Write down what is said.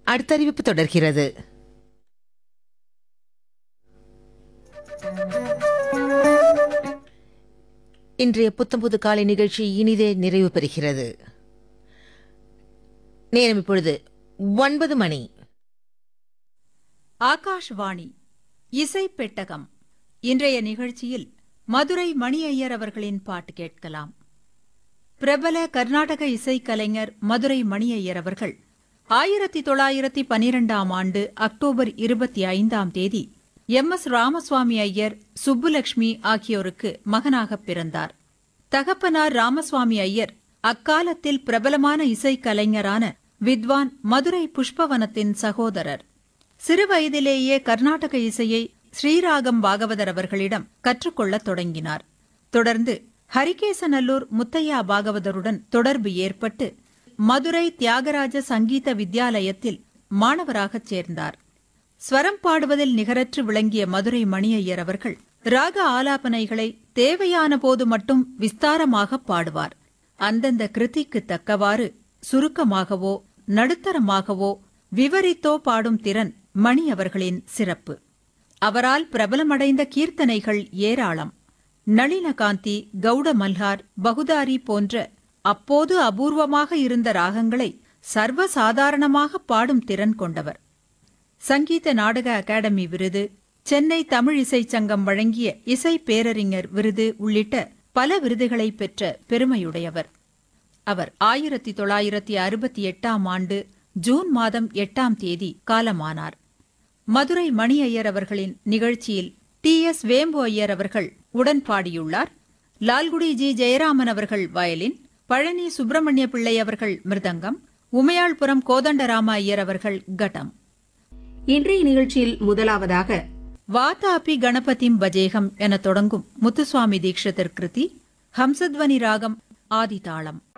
அடுத்த அறிவிப்பு தொடர்கிறது இன்றைய புத்தம்புது காலை நிகழ்ச்சி இனிதே நிறைவு பெறுகிறது நேரம் இப்பொழுது ஒன்பது மணி ஆகாஷ்வாணி இசை பெட்டகம் இன்றைய நிகழ்ச்சியில் மதுரை மணி ஐயர் அவர்களின் பாட்டு கேட்கலாம் பிரபல கர்நாடக இசைக்கலைஞர் மதுரை மணி ஐயர் அவர்கள் ஆயிரத்தி தொள்ளாயிரத்தி பனிரெண்டாம் ஆண்டு அக்டோபர் இருபத்தி ஐந்தாம் தேதி எம் எஸ் ராமசுவாமி ஐயர் சுப்புலட்சுமி ஆகியோருக்கு மகனாகப் பிறந்தார் தகப்பனார் ராமசுவாமி ஐயர் அக்காலத்தில் பிரபலமான இசைக்கலைஞரான வித்வான் மதுரை புஷ்பவனத்தின் சகோதரர் சிறுவயதிலேயே கர்நாடக இசையை ஸ்ரீராகம் பாகவதர் அவர்களிடம் கற்றுக்கொள்ளத் தொடங்கினார் தொடர்ந்து ஹரிகேசநல்லூர் முத்தையா பாகவதருடன் தொடர்பு ஏற்பட்டு மதுரை தியாகராஜ சங்கீத வித்யாலயத்தில் மாணவராகச் சேர்ந்தார் ஸ்வரம் பாடுவதில் நிகரற்று விளங்கிய மதுரை மணியையர் அவர்கள் ராக ஆலாபனைகளை தேவையான போது மட்டும் விஸ்தாரமாக பாடுவார் அந்தந்த கிருதிக்கு தக்கவாறு சுருக்கமாகவோ நடுத்தரமாகவோ விவரித்தோ பாடும் திறன் மணி அவர்களின் சிறப்பு அவரால் பிரபலமடைந்த கீர்த்தனைகள் ஏராளம் நளினகாந்தி கௌட மல்ஹார் பகுதாரி போன்ற அப்போது அபூர்வமாக இருந்த ராகங்களை சர்வசாதாரணமாக பாடும் திறன் கொண்டவர் சங்கீத நாடக அகாடமி விருது சென்னை தமிழ் இசைச் சங்கம் வழங்கிய இசை பேரறிஞர் விருது உள்ளிட்ட பல விருதுகளை பெற்ற பெருமையுடையவர் அவர் ஆயிரத்தி தொள்ளாயிரத்தி அறுபத்தி எட்டாம் ஆண்டு ஜூன் மாதம் எட்டாம் தேதி காலமானார் மதுரை மணி ஐயர் அவர்களின் நிகழ்ச்சியில் டி எஸ் வேம்பு ஐயர் அவர்கள் உடன் பாடியுள்ளார் லால்குடி ஜி ஜெயராமன் அவர்கள் வயலின் பழனி சுப்பிரமணிய பிள்ளை அவர்கள் மிருதங்கம் உமையாள்புரம் கோதண்டராம ஐயர் அவர்கள் கடம் இன்றைய நிகழ்ச்சியில் முதலாவதாக வாதாபி கணபதிம் பஜேகம் என தொடங்கும் முத்துசுவாமி தீட்சிதர் கிருதி ஹம்சத்வனி ராகம் ஆதிதாளம்